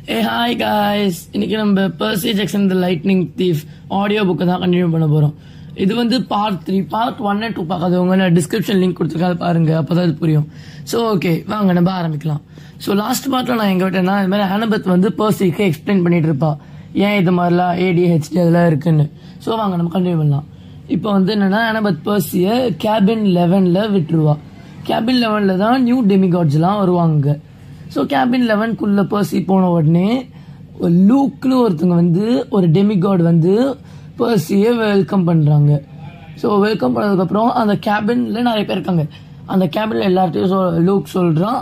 ஏ hi guys இன்னைக்கு நம்ம Percy Jackson the lightning thief audio புக்கை தான் கண்டினியூ பண்ண போகிறோம் இது வந்து part three part one and two பார்க்காதவங்க நான் டிஸ்கிரிப்ஷன் லிங்க் கொடுத்துருக்காது பாருங்க அப்போதான் இது புரியும் ஸோ ஓகே வாங்க நம்ம ஆரம்பிக்கலாம் ஸோ லாஸ்ட் பார்ட்டில் நான் எங்க விட்டேன்னா இது மாதிரி அனபத் வந்து பர்சிக்கு எக்ஸ்பிளைன் பண்ணிட்டு இருப்பா ஏன் இது மாதிரிலாம் ஏடிஹெச்டி அதெல்லாம் இருக்குன்னு ஸோ வாங்க நம்ம கண்டினியூ பண்ணலாம் இப்போ வந்து என்னன்னா அனபத் பர்சியை கேபின் லெவனில் விட்டுருவா கேபின் லெவனில் தான் நியூ டெமிகாட்ஸ்லாம் வருவாங்க ஸோ கேபின் லெவன்குள்ள பர்சி போன உடனே லூக்னு ஒருத்தங்க வந்து ஒரு டெமிகாட் வந்து பர்சியை வெல்கம் பண்ணுறாங்க ஸோ வெல்கம் பண்ணதுக்கப்புறம் அந்த கேபினில் நிறைய பேர் இருக்காங்க அந்த கேபினில் எல்லார்ட்டையும் சொல் லூக் சொல்கிறான்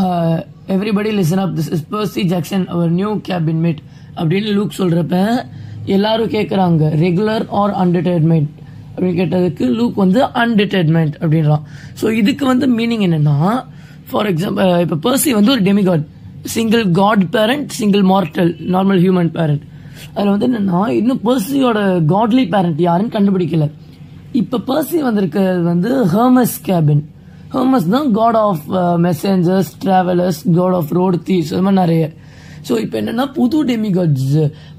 everybody listen up this is Percy Jackson our new cabin mate அப்படின்னு லூக் சொல்கிறப்ப எல்லாரும் கேட்குறாங்க ரெகுலர் ஆர் அன்டிடர்மெண்ட் அப்படின்னு கேட்டதுக்கு லூக் வந்து அன்டிடர்மெண்ட் அப்படின்றான் ஸோ இதுக்கு வந்து மீனிங் என்னன்னா ஃபார் எக்ஸாம்பிள் இப்போ பர்சி வந்து ஒரு demigod single god parent single mortal normal human parent அதில் வந்து என்னன்னா இன்னும் பர்சியோட காட்லி பேரண்ட் யாருன்னு கண்டுபிடிக்கல இப்போ பர்சி வந்திருக்கிறது வந்து ஹர்மஸ் கேபின் ஹர்மஸ் தான் god of messengers travellers god of road thieves அது மாதிரி நிறைய ஸோ இப்போ என்னன்னா புது டெமிகாட்ஸ்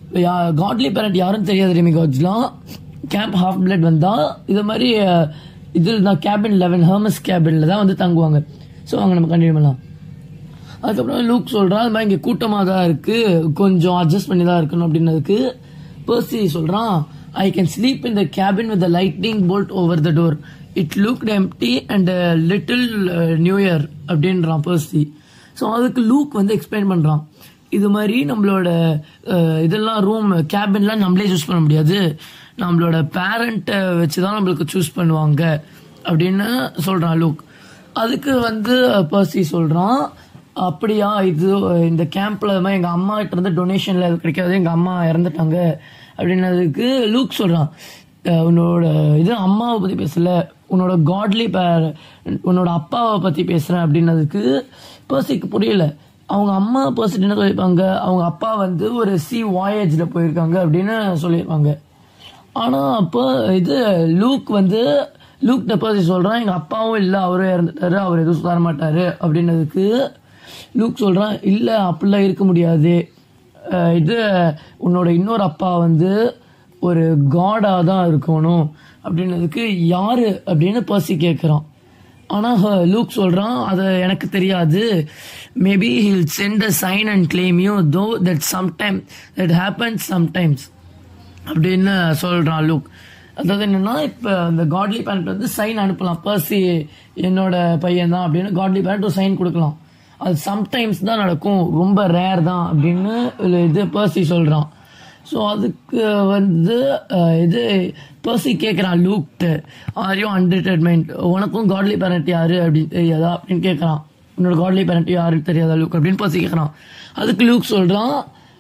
காட்லி பேரண்ட் யாரும் தெரியாத டெமிகாட்ஸ்லாம் கேம்ப் ஹாஃப் பிளட் வந்தா இது மாதிரி அஹ், இதில் தான் கேபின் லெவன் ஹர்மஸ் கேபின்ல தான் வந்து தங்குவாங்க ஸோ அங்கே நம்ம கண்டினியூ பண்ணலாம் அதுக்கப்புறம் லூக் சொல்றான் அது மாதிரி இங்கே கூட்டமாக தான் இருக்கு கொஞ்சம் அட்ஜஸ்ட் பண்ணி தான் இருக்கணும் அப்படின்னதுக்கு பர்சி சொல்றான் I can sleep in the cabin with lightning bolt over the door it look empty and little new year அப்படின்றான் பர்சி ஸோ அதுக்கு லூக் வந்து எக்ஸ்பிளைன் பண்றான் இது மாதிரி நம்மளோட அஹ், இதெல்லாம் ரூம் கேபின்லாம் நம்மளே சூஸ் பண்ண முடியாது நம்மளோட பேரண்ட்டை வச்சு தான் நம்மளுக்கு சூஸ் பண்ணுவாங்க அப்படின்னு சொல்றான் லூக் அதுக்கு வந்து பர்சி சொல்றான் அப்படியா இது இந்த கேம்ப்ல மாதிரி எங்க அம்மா கிட்ட இருந்து டொனேஷன்ல கிடைக்காது எங்க அம்மா இறந்துட்டாங்க அப்படின்னதுக்கு லூக் சொல்றான் அஹ் உன்னோட இது அம்மாவை பத்தி பேசல உன்னோட காட்லி பேர் உன்னோட அப்பாவை பத்தி பேசுறேன் அப்படின்னதுக்கு பர்சிக்கு புரியல அவங்க அம்மா பர்சிட்டு என்ன சொல்லியிருப்பாங்க அவங்க அப்பா வந்து ஒரு சி வாயேஜ்ல போயிருக்காங்க அப்படின்னு சொல்லியிருப்பாங்க ஆனா அப்போ இது லூக் வந்து லூக் டெபாசி சொல்றான் எங்க அப்பாவும் இல்ல அவரும் இறந்துட்டாரு அவர் எதுவும் தர மாட்டாரு அப்படின்னதுக்கு லூக் சொல்றான் இல்ல அப்படிலாம் இருக்க முடியாது அஹ் இது உன்னோட இன்னொரு அப்பா வந்து ஒரு காடா தான் இருக்கணும் அப்படின்னதுக்கு யாரு அப்படின்னு பர்சி கேட்குறான் ஆனா ஹ- லூக் சொல்றான் அது எனக்கு தெரியாது maybe he'll send a sign and claim you though that sometime that happens sometimes அப்படின்னு சொல்றான் லூக் அதாவது என்னன்னா இப்ப அந்த காட்லி பேரண்ட் வந்து சைன் அனுப்பலாம் பர்சி என்னோட பையன் தான் அப்படின்னு காட்லி பேரண்ட் ஒரு சைன் கொடுக்கலாம் அது சம்டைம்ஸ் தான் நடக்கும் ரொம்ப ரேர் தான் அப்படின்னு இது பர்சி சொல்றான் ஸோ அதுக்கு வந்து அஹ், இது பர்சி கேட்குறான் லூக்ட்டு ஆரையும் அன்டிடர்மெண்ட் உனக்கும் காட்லி பேரண்ட் யாரு அப்படின்னு தெரியாதா அப்படின்னு கேட்குறான் உன்னோட காட்லி பேரண்ட் யாருன்னு தெரியாதா லூக் அப்படின்னு பர்சி கேட்குறான் அதுக்கு லூக் சொல்றான்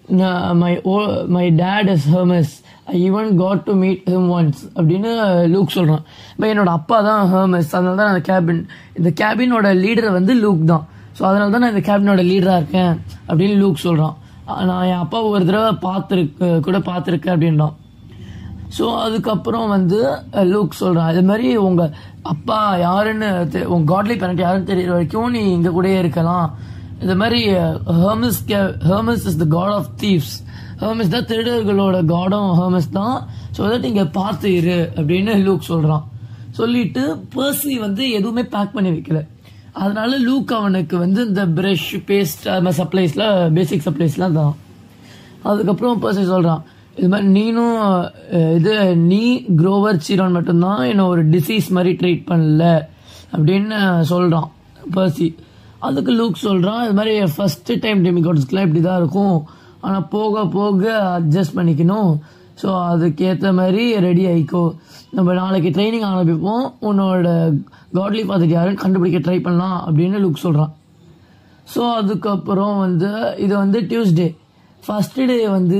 my oh my dad is Hermes I even got to meet him once அப்படின்னு லூக் சொல்றான் இப்போ என்னோட அப்பா தான் ஹர்மஸ் அதனால தான் அந்த கேபின் இந்த கேபினோட லீடர் வந்து லூக் தான் ஸோ அதனால தான் நான் இந்த கேபினோட லீடராக இருக்கேன் அப்படின்னு லூக் சொல்றான் அஹ் நான் என் அப்பா ஒரு தடவை பார்த்துருக்கு கூட பார்த்துருக்கேன் அப்படின்றான் ஸோ அதுக்கப்புறம் வந்து அஹ், லூக் சொல்றான் இது மாதிரி உங்க அப்பா யாருன்னு தெ- உங்க காட்லி பேரண்ட் யாருன்னு தெரியற வரைக்கும் நீ இங்க கூடயே இருக்கலாம் இது மாதிரி Hermes Hermes is the god of thieves Hermes தான் திருடர்களோட காடும் ஹர்மஸ் தான் ஸோ தட் இங்க பார்த்து இரு அப்படின்னு லூக் சொல்றான் சொல்லிட்டு பர்சி வந்து எதுவுமே பேக் பண்ணி வைக்கல அதனால லூக் அவனுக்கு வந்து இந்த பிரஷ் பேஸ்ட் அது மாதிரி சப்ளைஸ்ல பேசிக் சப்ளைஸ்லாம் தான் அதுக்கப்புறம் பர்சி சொல்றான் இது மாதிரி நீனும் அஹ், இது நீ குரோவர் சீரோன் மட்டும்தான் என்ன ஒரு டிசீஸ் மாதிரி ட்ரீட் பண்ணல அப்படின்னு சொல்றான் பர்சி அதுக்கு லூக் சொல்றான் இது மாதிரி ஃபர்ஸ்ட் டைம் டெமிகாட்ஸ்க்குலாம் இப்படி தான் இருக்கும் ஆனால் போக போக அட்ஜஸ்ட் பண்ணிக்கணும் ஸோ அதுக்கேற்ற மாதிரி ரெடி ஆயிக்கோ நம்ம நாளைக்கு ட்ரைனிங் ஆரம்பிப்போம் உன்னோட காட்லி ஃபாதர் யாருன்னு கண்டுபிடிக்க ட்ரை பண்ணலாம் அப்படின்னு லுக் சொல்கிறான் ஸோ அதுக்கப்புறம் வந்து இது வந்து டியூஸ்டே ஃபர்ஸ்ட் டே வந்து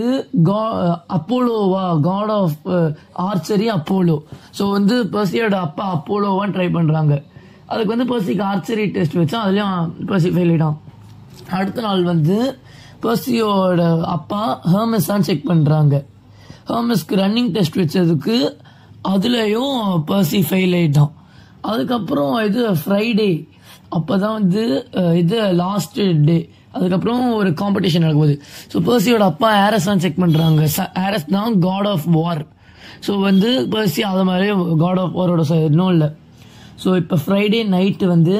அப்போலோவா god of archery Apollo so வந்து பர்சியோட அப்பா அப்போலோவான்னு ட்ரை பண்ணுறாங்க அதுக்கு வந்து பர்சிக்கு ஆர்ச்சரி டெஸ்ட் வச்சா அதுலேயும் பர்சி ஃபெயில் ஆயிட்டான் அடுத்த நாள் வந்து பர்சியோட அப்பா ஹர்மஸ் தான் செக் பண்ணுறாங்க ஹர்மஸ்க்கு ரன்னிங் டெஸ்ட் வச்சதுக்கு அதுலேயும் பர்சி ஃபெயில் ஆயிட்டான் அதுக்கப்புறம் இது ஃப்ரைடே அப்பதான் வந்து அஹ், இது லாஸ்ட் டே அதுக்கப்புறம் ஒரு காம்படிஷன் நடக்கும்போது ஸோ பர்சியோட அப்பா ஹாரஸ் தான் செக் பண்ணுறாங்க ஹாரஸ் தான் காட் ஆஃப் வார் ஸோ வந்து பர்சி அது மாதிரி காட் ஆஃப் வாரோட இன்னும் இல்லை ஸோ இப்போ ஃப்ரைடே நைட்டு வந்து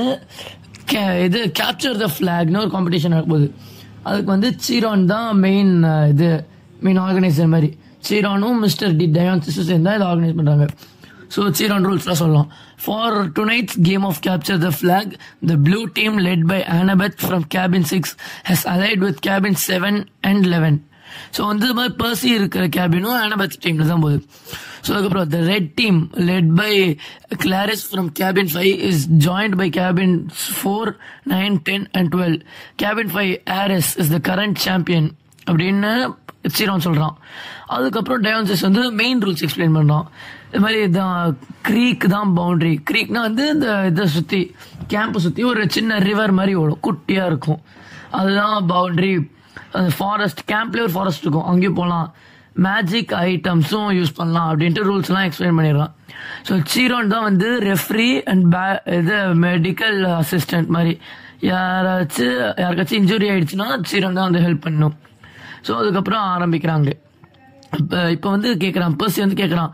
ca- இது கேப்சர் த ஃப்ளாக்னு ஒரு காம்படிஷன் நடக்கும்போது அதுக்கு வந்து சீரான் தான் மெயின் இது மெயின் ஆர்கனைசர் மாதிரி சீரானும் மிஸ்டர் டி டயான்சிஸும் சேர்ந்து தான் இதை ஆர்கனைஸ் பண்ணுறாங்க ஸோ சீரான் ரூல்ஸ்லாம் சொல்லலாம் for tonight's game of capture the flag the blue team led by Annabeth from cabin six has allied with cabin seven and eleven so வந்து இது மாதிரி பர்சி இருக்கிற கேபினும் ஆனபெத் டீமில் தான் போகுது ஸோ அதுக்கப்புறம் the red team led by Clarisse from cabin five is joined by cabin four nine ten and twelve cabin five Ares is the current champion அப்படின்னு Chiron சொல்கிறான் அதுக்கப்புறம் டயான்சிஸ் வந்து மெயின் ரூல்ஸ் எக்ஸ்பிளைன் பண்ணுறான் இது மாதிரி தான் க்ரீக் தான் பவுண்டரி க்ரீக்னா வந்து இந்த இதை சுற்றி கேம்பை சுற்றி ஒரு சின்ன ரிவர் மாதிரி ஓடும் குட்டியாக இருக்கும் அதுதான் பவுண்டரி அந்த ஃபாரஸ்ட் கேம்ப்லேயே ஒரு ஃபாரஸ்ட் இருக்கும் அங்கேயும் போகலாம் மேஜிக் ஐட்டம்ஸும் யூஸ் பண்ணலாம் அப்படின்ட்டு ரூல்ஸ்லாம் எக்ஸ்பிளைன் பண்ணிடுறான் ஸோ சீரோன் தான் வந்து ரெஃப்ரி அண்ட் பே இது மெடிக்கல் அசிஸ்டன்ட் மாதிரி யாராச்சும் யாருக்காச்சும் இன்ஜுரி ஆயிடுச்சுன்னா சீரோன் தான் வந்து ஹெல்ப் பண்ணும் ஸோ அதுக்கப்புறம் ஆரம்பிக்கிறாங்க இப்போ இப்போ வந்து கேட்குறான் பர்சி வந்து கேட்குறான்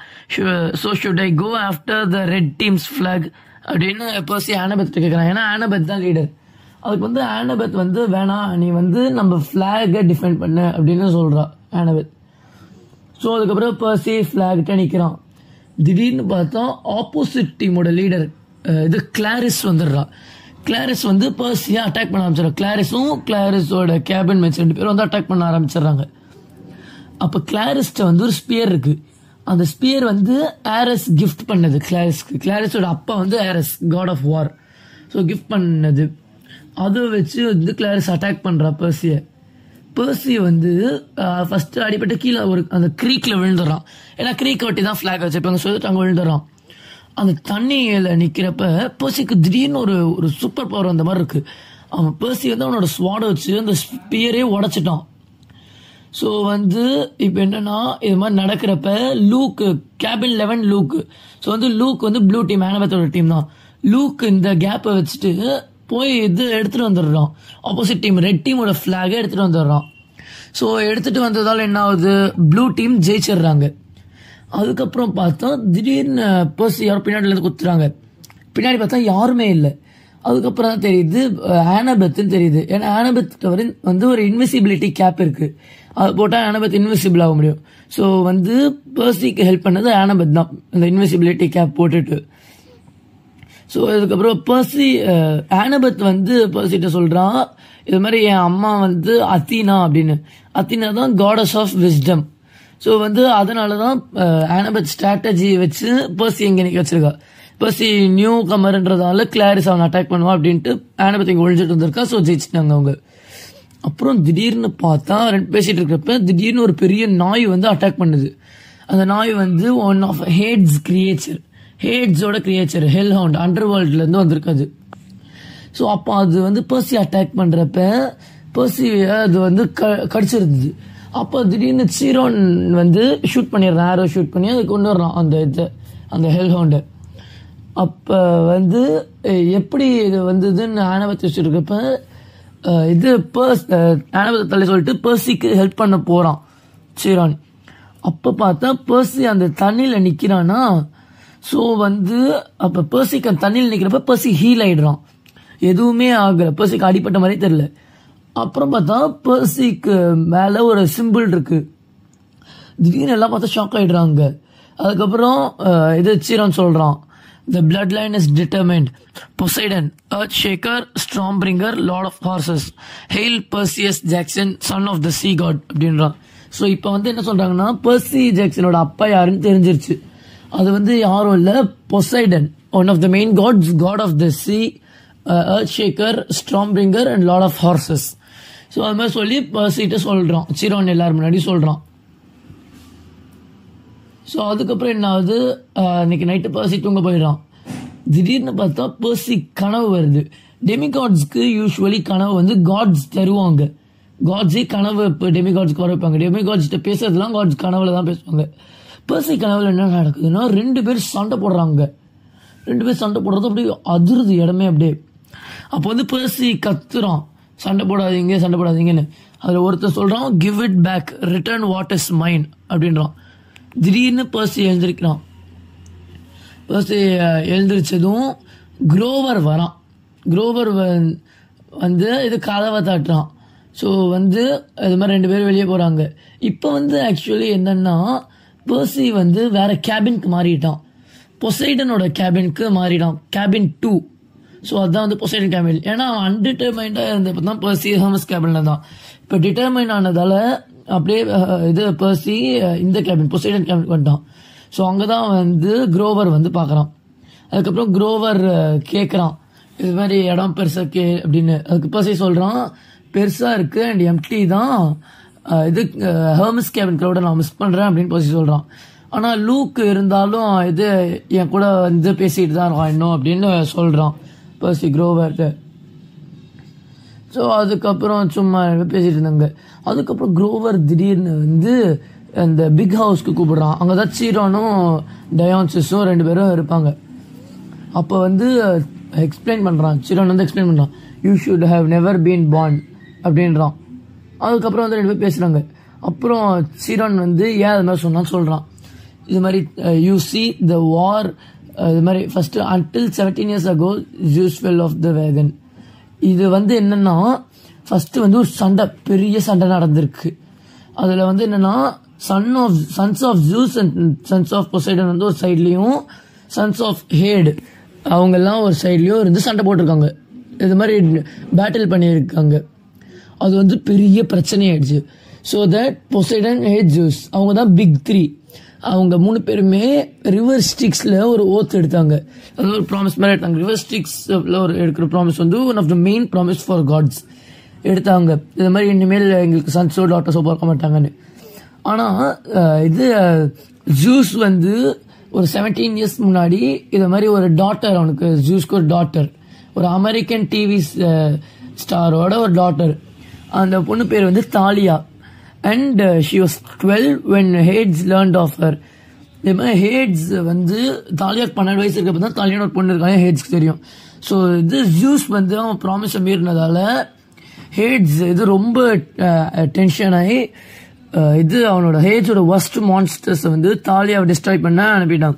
so should I go after the red team's flag அப்படின்னு பர்சி ஆனபெத் கேட்குறான் ஏன்னா ஆனபெத் தான் லீடர் அதுக்கு வந்து ஆனபெத் வந்து வேணாம் நீ வந்து நம்ம ஃப்ளாகை டிஃபெண்ட் பண்ணு அப்படின்னு சொல்றா ஆனபெத் ஸோ அதுக்கப்புறம் பர்சி ஃப்ளாகிட்ட நிற்கிறான் திடீர்னு பார்த்தா ஆப்போசிட் டீமோட லீடர் இது கிளாரிஸ் வந்துடுறா கிளாரிஸ் வந்து பர்சியை அட்டாக் பண்ண ஆரம்பிச்சிடறா கிளாரிஸும் கிளாரிஸோட கேபின் மேட்ச் ரெண்டு பேரும் வந்து அட்டாக் பண்ண ஆரம்பிச்சிடுறாங்க அப்போ கிளாரிஸ்ட வந்து ஒரு ஸ்பியர் இருக்கு அந்த ஸ்பியர் வந்து ஆரஸ் கிஃப்ட் பண்ணது கிளாரிஸ்க்கு கிளாரிஸோட அப்பா வந்து Ares god of war so gift பண்ணது அதை வச்சு வந்து கிளாரிஸ் அட்டாக் பண்ணுறா பர்சியை பர்சி வந்து ஃபர்ஸ்ட் அடிபட்டு கீழே ஒரு அந்த க்ரீக்ல விழுந்துடுறான் ஏன்னா க்ரீக் ஒட்டி தான் ஃபிளாக் வச்சிருப்பாங்க சொல்லிட்டு அங்கே விழுந்துடுறான் அந்த தண்ணியில நிக்கிறப்ப பர்சிக்கு திடீர்னு ஒரு ஒரு சூப்பர் பவர் அந்த மாதிரி இருக்கு அவன் பர்சி வந்து அவனோட ஸ்வாடை வச்சு அந்த ஸ்பியரே உடைச்சிட்டான் ஸோ வந்து இப்போ என்னன்னா இது மாதிரி நடக்கிறப்ப லூக்கு கேபின் லெவன் லூக்கு ஸோ வந்து லூக் வந்து ப்ளூ டீம் ஆனபத்தோட டீம் தான் லூக் இந்த கேப்பை வச்சுட்டு போய் இது எடுத்துட்டு வந்துடுறான் ஆப்போசிட் டீம் ரெட் டீமோட ஃபிளாகை எடுத்துட்டு வந்துடுறான் ஸோ எடுத்துட்டு வந்ததால என்ன ஆகுது ப்ளூ டீம் ஜெயிச்சிடுறாங்க அதுக்கப்புறம் பார்த்தா திடீர்னு பர்ஸ் யாரும் பின்னாடில இருந்து குத்துறாங்க பின்னாடி பார்த்தா யாருமே இல்லை அதுக்கப்புறம் தான் தெரியுது ஆனபெத்துன்னு தெரியுது ஏன்னா ஆனபெத் வந்து ஒரு இன்விசிபிலிட்டி கேப் இருக்கு அது போட்டால் ஆனபெத் இன்விசிபிள் ஆக முடியும் ஸோ வந்து பர்சிக்கு ஹெல்ப் பண்ணது ஆனபெத் தான் இந்த இன்விசிபிலிட்டி கேப் போட்டுட்டு ஸோ அதுக்கப்புறம் பர்சி ஆனபத் வந்து பர்சிட்ட சொல்றான் இது மாதிரி என் அம்மா வந்து அத்தீனா அப்படின்னு அத்தீனா தான் காடஸ் ஆஃப் விஸ்டம் ஸோ வந்து அதனால தான் ஆனபத் ஸ்ட்ராட்டஜி வச்சு பர்சி எங்க நிக்க வச்சிருக்கா பர்சி நியூ கமர்ன்றதால கிளாரிஸ் அவன் அட்டாக் பண்ணுவான் அப்படின்ட்டு ஆனபத் இங்க ஒழிஞ்சிட்டு வந்திருக்கா ஸோ ஜெயிச்சிட்டாங்க அவங்க அப்புறம் திடீர்னு பார்த்தா ரெண்டு பேசிட்டு இருக்கிறப்ப திடீர்னு ஒரு பெரிய நாய் வந்து அட்டாக் பண்ணுது அந்த நாய் வந்து ஒன் ஆஃப் ஹேட்ஸ் கிரியேச்சர் ஹேட்ஸோட கிரியேச்சர் ஹெல் ஹவுண்ட் அண்டர் வேர்ல்ட்ல இருந்து வந்திருக்காது ஸோ அப்போ அது வந்து பர்சி அட்டாக் பண்றப்ப பர்சி அது வந்து க- கடிச்சிருந்தது அப்போ திடீர்னு சீரோன் வந்து ஷூட் பண்ணிடுறான் ஆரோ ஷூட் பண்ணி அதை கொண்டு வர்றான் அந்த இது அந்த ஹெல் ஹவுண்டை அப்போ வந்து அஹ், எப்படி இது வந்ததுன்னு ஆனபத்தை வச்சிருக்கப்ப அஹ், இது பர்ஸ் ஆனபத்தை தள்ளி சொல்லிட்டு பர்சிக்கு ஹெல்ப் பண்ண போறான் சீரான் அப்ப பார்த்தா பர்சி அந்த தண்ணியில நிக்கிறானா ஸோ வந்து அப்ப பர்சிக்கு அந்த தண்ணியில் நிக்கிறப்ப பர்சி ஹீல் ஆயிடுறான் எதுவுமே ஆகல பர்சிக்கு அடிப்பட்ட மாதிரி தெரியல அப்புறம் பார்த்தா பர்சிக்கு மேல ஒரு சிம்பிள் இருக்கு திடீர்னு எல்லாம் பார்த்தா ஷாக் ஆயிடுறாங்க அதுக்கப்புறம் அஹ், இது சீரான் சொல்றான் The bloodline is determined. Poseidon, Earth Shaker, Stormbringer, Lord of Horses. Hail Perseus Jackson, son of the sea god அப்படின்றான் ஸோ இப்போ வந்து என்ன சொல்றாங்கன்னா பர்சி ஜாக்சனோட அப்பா யாருன்னு தெரிஞ்சிருச்சு அது வந்து யாரும் இல்ல Poseidon one of the main gods god of the sea earth shaker stormbringer and lord of horses so அது மாதிரி சொல்லி பர்சிட்ட சொல்றான் சிரோன் எல்லாரும் முன்னாடி சொல்றான் ஸோ அதுக்கப்புறம் என்ன ஆகுது ஆஹ் இன்னைக்கு நைட்டு பர்சி தூங்க போயிடுறான் திடீர்னு பார்த்தா பர்சி கனவு வருது டெமிகாட்ஸ்க்கு யூஸ்வலி கனவு வந்து காட்ஸ் தருவாங்க காட்ஸே கனவு இப்போ டெமிகாட்ஸ்க்கு வர வைப்பாங்க டெமிகாட்ஸ்கிட்ட பேசுறதுலாம் காட்ஸ் கனவுல தான் பேசுவாங்க பர்சி கனவுல என்ன நடக்குதுன்னா ரெண்டு பேர் சண்டை போடுறாங்க ரெண்டு பேர் சண்டை போடுறது அப்படியே அதிருது இடமே அப்படியே அப்போ வந்து பர்சி கத்துறான் சண்டை போடாதீங்க சண்டை போடாதீங்கன்னு அதில் ஒருத்தர் சொல்கிறான் give it back return what is mind அப்படின்றான் திடீர்னு பர்சி எழுந்திருக்கிறான் பர்சி எழுந்திரிச்சதும் குரோவர் வரான் குரோவர் வ- வந்து இது கதவை தட்டுறான் ஸோ வந்து இது மாதிரி ரெண்டு பேரும் வெளியே போகிறாங்க இப்போ வந்து ஆக்சுவலி என்னன்னா பர்சி வந்து வேற கேபினுக்கு மாறிட்டான் பொசைடனோட கேபினுக்கு மாறிட்டான் கேபின் டூ ஸோ அதுதான் வந்து பொசைடன் கேபின் ஏன்னா அவன் அன்டிட்டர்மைண்டாக இருந்தப்போ தான் பர்சி ஹோமஸ் கேபினில் தான் இப்போ டிட்டர்மைன் ஆனதால அப்படியே அஹ், இது பர்சி அஹ், இந்த கேபின் பொசைடன் கேபினுக்கு வந்துட்டான் ஸோ அங்கே தான் வந்து குரோவர் வந்து பார்க்குறான் அதுக்கப்புறம் குரோவர் கேட்குறான் இது மாதிரி இடம் பெருசா கே அப்படின்னு அதுக்கு பர்சி சொல்கிறான் பெருசாக இருக்குது அண்ட் எம்டி தான் அஹ், இது ஹெர்மஸ் கேபின் க்ரௌட நான் மிஸ் பண்ணுறேன் அப்படின்னு பர்சி சொல்கிறான் ஆனால் லூக் இருந்தாலும் இது என் கூட வந்து பேசிட்டு தான் இருக்கான் இன்னும் அப்படின்னு சொல்கிறான் பர்சி குரோவர்கிட்ட ஸோ அதுக்கப்புறம் சும்மா பேசிட்டு இருந்தாங்க அதுக்கப்புறம் குரோவர் திடீர்னு வந்து அந்த பிக் ஹவுஸ்க்கு கூப்பிடுறான் அங்கே தான் சீரோனும் டயான்சிஸும் ரெண்டு பேரும் இருப்பாங்க அப்போ வந்து எக்ஸ்பிளைன் பண்ணுறான் சீரோன் வந்து எக்ஸ்பிளைன் பண்ணுறான் you should have never been born அப்படின்றான் அதுக்கப்புறம் வந்து ரெண்டு பேர் பேசுகிறாங்க அப்புறம் சீரோன் வந்து ஏன் அது மாதிரி சொன்னான்னு சொல்கிறான் இது மாதிரி யூ சி த வார் இது மாதிரி first until seventeen years ago Zeus fell off the wagon இது வந்து என்னன்னா ஃபர்ஸ்ட் வந்து ஒரு சண்டை பெரிய சண்டை நடந்திருக்கு அதுல வந்து என்னன்னா son of sons of Zeus and sons of Poseidon வந்து ஒரு சைட்லயும் சன்ஸ் ஆஃப் ஹேட் அவங்க எல்லாம் ஒரு சைட்லயும் இருந்து சண்டை போட்டிருக்காங்க இது மாதிரி பேட்டில் பண்ணியிருக்காங்க அது வந்து பெரிய பிரச்சனையாயிடுச்சு so that Poseidon had Zeus அவங்க தான் பிக் த்ரீ அவங்க மூணு பேருமே ரிவர் ஸ்டிக்ஸில் ஒரு ஓத் எடுத்தாங்க அது ஒரு ப்ராமிஸ் மாதிரி எடுத்தாங்க ரிவர் ஸ்டிக்ஸில் ஒரு எடுக்கிற ப்ராமிஸ் வந்து one of the main promise for gods எடுத்தாங்க இது மாதிரி இனிமேல் எங்களுக்கு சன்ஸோ டாட்டர்ஸோ பார்க்க மாட்டாங்கன்னு ஆனால் இது ஜூஸ் வந்து ஒரு செவன்டீன் இயர்ஸ் முன்னாடி இது மாதிரி ஒரு டாட்டர் அவனுக்கு ஜூஸ்க்கு ஒரு டாட்டர் ஒரு அமெரிக்கன் டிவி ஸ்டாரோட ஒரு டாட்டர் அந்த பொண்ணு பேர் வந்து Thalia and she was twelve when Hades learned of her இதே மாதிரி ஹேட்ஸ் வந்து தாலியாக்கு பன்னெண்டு வயசு இருக்கப்ப தான் தாலியான ஒரு பொண்ணு இருக்காங்க ஹேட்ஸ்க்கு தெரியும் ஸோ இது ஜூஸ் வந்து அவன் ப்ராமிஸை மீறினதால ஹேட்ஸ் இது ரொம்ப டென்ஷன் ஆகி அஹ், இது அவனோட ஹேட்ஸோட ஒர்ஸ்ட் மான்ஸ்டர்ஸ் வந்து தாலியாவை டிஸ்ட்ராய் பண்ண அனுப்பிட்டான்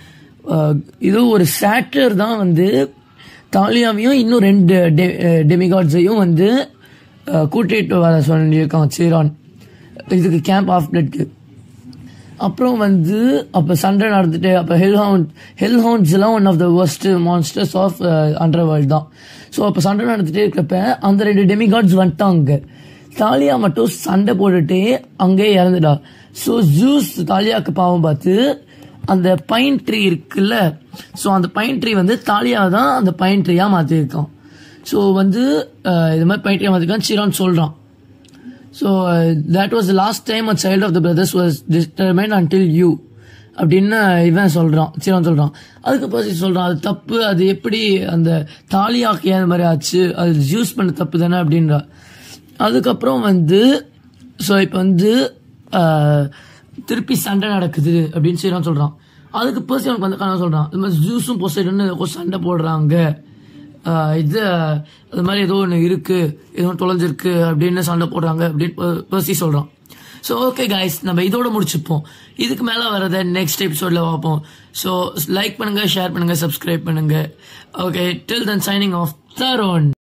அஹ், இது ஒரு சாட்டர் தான் வந்து தாலியாவையும் இன்னும் ரெண்டு டெமிகாட்ஸையும் வந்து அஹ், கூட்டிட்டு வர சொல்லியிருக்கான் சீரான் இதுக்கு கேம்ப் ஆஃப் பிளட்க்கு அப்புறம் வந்து அப்போ சண்டை நடந்துட்டு அப்போ ஹெல் ஹவுண்ட் ஹெல் ஹவுண்ட்ஸ் எல்லாம் one of the worst monsters of under world தான் ஸோ அப்போ சண்டை நடந்துட்டே இருக்கப்ப அந்த ரெண்டு டெமிகாட்ஸ் வந்துட்டாங்க தாலியா மட்டும் சண்டை போட்டுட்டே அங்கே இறந்துடா ஸோ ஜூஸ் தாலியாக்கு பாவம் பார்த்து அந்த பைன் ட்ரீ இருக்குல்ல ஸோ அந்த பைன் ட்ரீ வந்து தாலியா தான் அந்த பைன் ட்ரீயா மாற்றிருக்கான் ஸோ வந்து அஹ், இது மாதிரி பைன் ட்ரீயா மாற்றிருக்கான் சிரான் சொல்கிறான் so that was last time a child of the brothers was determine until you அப்படின்னு இவன் சொல்கிறான் சீரான் சொல்கிறான் அதுக்கு பசி சொல்கிறான் அது தப்பு அது எப்படி அந்த தாலியாக்கு ஏன் இந்த மாதிரி ஆச்சு அது யூஸ் பண்ண தப்பு தானே அப்படின்றா அதுக்கப்புறம் வந்து ஸோ இப்போ வந்து அஹ், திருப்பி சண்டை நடக்குது அப்படின்னு சீரான் சொல்கிறான் அதுக்கு பர்சி அவனுக்கு வந்து கனவு சொல்கிறான் இது மாதிரி ஜூஸும் பொசைடன்னு சண்டை போடுறாங்க ஆஹ் இது அது மாதிரி ஏதோ ஒன்று இருக்கு ஏதோ ஒன்று தொலைஞ்சிருக்கு அப்படின்னு சண்டை போடுறாங்க அப்படின்னு பர்சி சொல்றான் ஸோ ஓகே கைஸ் நம்ம இதோட முடிச்சுப்போம் இதுக்கு மேலே வரதை நெக்ஸ்ட் எபிசோட்ல பார்ப்போம் ஸோ லைக் பண்ணுங்க ஷேர் பண்ணுங்க சப்ஸ்கிரைப் பண்ணுங்க okay till then signing off தரோன்